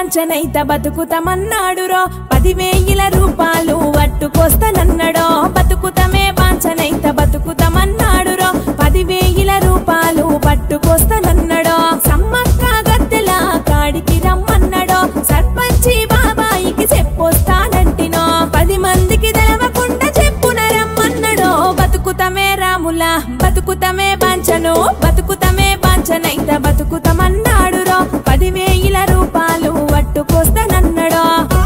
బాంచనైత బతుకుతమన్నాడురో పదివేయిల రూపాయలు పట్టుకొస్తానన్నడో బతుకుతమే బాంచనైత బతుకుతమన్నాడురో పదివేయిల రూపాయలు పట్టుకొస్తానన్నడో సమ్మక్క గద్దెల కాడికి రమ్మన్నడో సర్పంచి బాబాయికి చెప్పొస్తానంటినో పది మందికి తెలవకుండా చెప్పున రమ్మన్నడో బతుకుతమే రాముల బతుకుతమే బాంచను బతుకుతమే బాంచనైత బతుకుతమన్నాడురో పదివేయిల రూపాయలు పట్టుకొస్తానన్నడో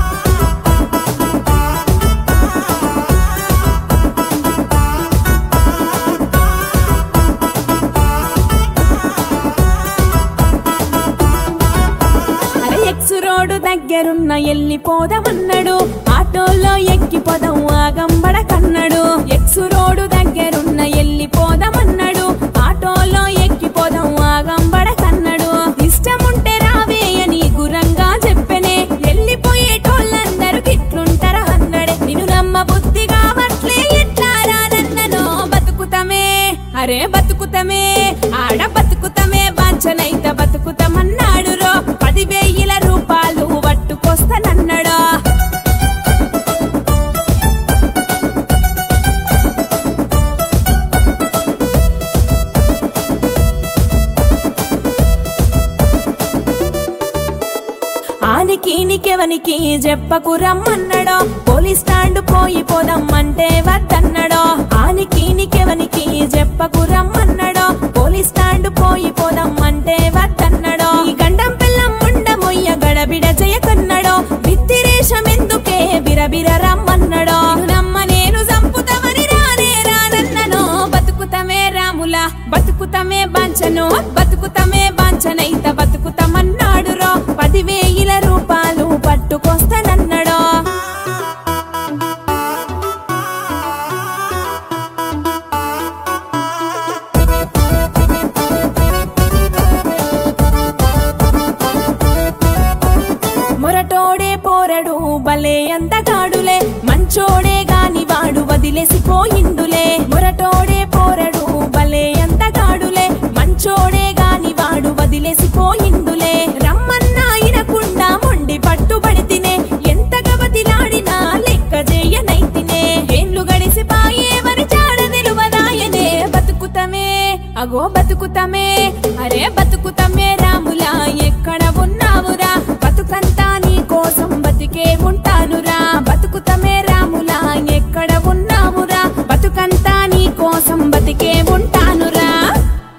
అరే ఎక్స్ రోడ్డు దగ్గరున్న ఎల్లిపోదామన్నాడు ఆటోలో ఎక్కిపోదాం ఆగంబడ కన్నాడు ఎక్స్ రోడ్డు దగ్గరున్న ఎల్లిపోదామన్నాడు ఆటోలో ఎక్కిపోదాం ఆగంబడ కన్నాడు ఇష్టముంటే రావే అని గురంగా చెప్పనే ఎల్లిపోయేటోళ్ళందరూ గిట్లుంటారా అన్నాడే నిన్ను నమ్మ బుద్ధి కావట్లే ఎట్లా రానన్ననో బతుకుతమే అరే బతుకుతమే ఆడ బతుకుతమే బాంచనైత బతుకుతమన్నాడు రో పదివేయిల రూపాయలు పట్టుకొస్తానన్నాడో ఆనికి నీకెవనికి చెప్పకు రమ్మన్నడో పోలీస్ స్టాండ్ పోయి పోదమ్మంటే వద్దన్నడో ఆనికి నీకెవనికి చెప్పకు రమ్మన్నడో పోలీస్ స్టాండ్ పోయి పోదమ్మంటే వద్దన్నడో ఈ గండం పిల్లం ముండమొయ్య గడబిడ చేయకన్నడో విత్తిరేషం ఎందుకే బిరబిర రమ్మన్నడో నమ్మ నేను చంపుతామని రానే రానన్ననో బతుకుతమే రాముల బతుకుతమే బాంచను బతుకుతమే బాంచనైత బతుకుతమన్నాడు రో పదివేయిల రూపాయలు పట్టుకొస్తానన్నడో మొరటోడే పోరడు భలే అందగాడులే మంచోడే గాని వాడు వదిలేసిపోయిండులే మొరటోడే పోరడు భలే అందగాడులే మంచోడే గాని వాడు వదిలేసిపోయిండులే రమ్మన్నా ఇనకుండా మొండి పట్టుబడి తినే ఎంత గవతిలాడినా లెక్క చేయనైతినే ఏండ్లు గడిసిపాయే వరి చాడ నిలువదాయనే బతుకుతమే అగో బతుకుతమే అరే బతుకుతమే రాముల